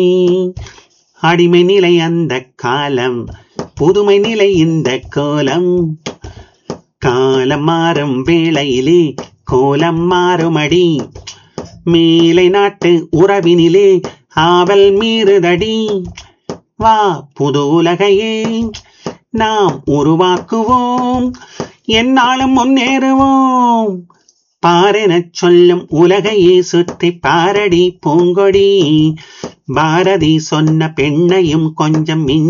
அடிமை நிலை அந்த காலம் புதுமை நிலை இந்த கோலம் காலம் மாறும் வேளையிலே கோலம் மாறுமடி மேலை நாட்டு உறவினிலே ஆவல் மீறுதடி வா புது உலகையே நாம் உருவாக்குவோம் என்னாலும் முன்னேறுவோம் பாரெனச் சொல்லும் உலகையே சுற்றி பாரடி பூங்கொடி பாரதி சொன்ன பெண்ணையும் கொஞ்சம் மிஞ்சி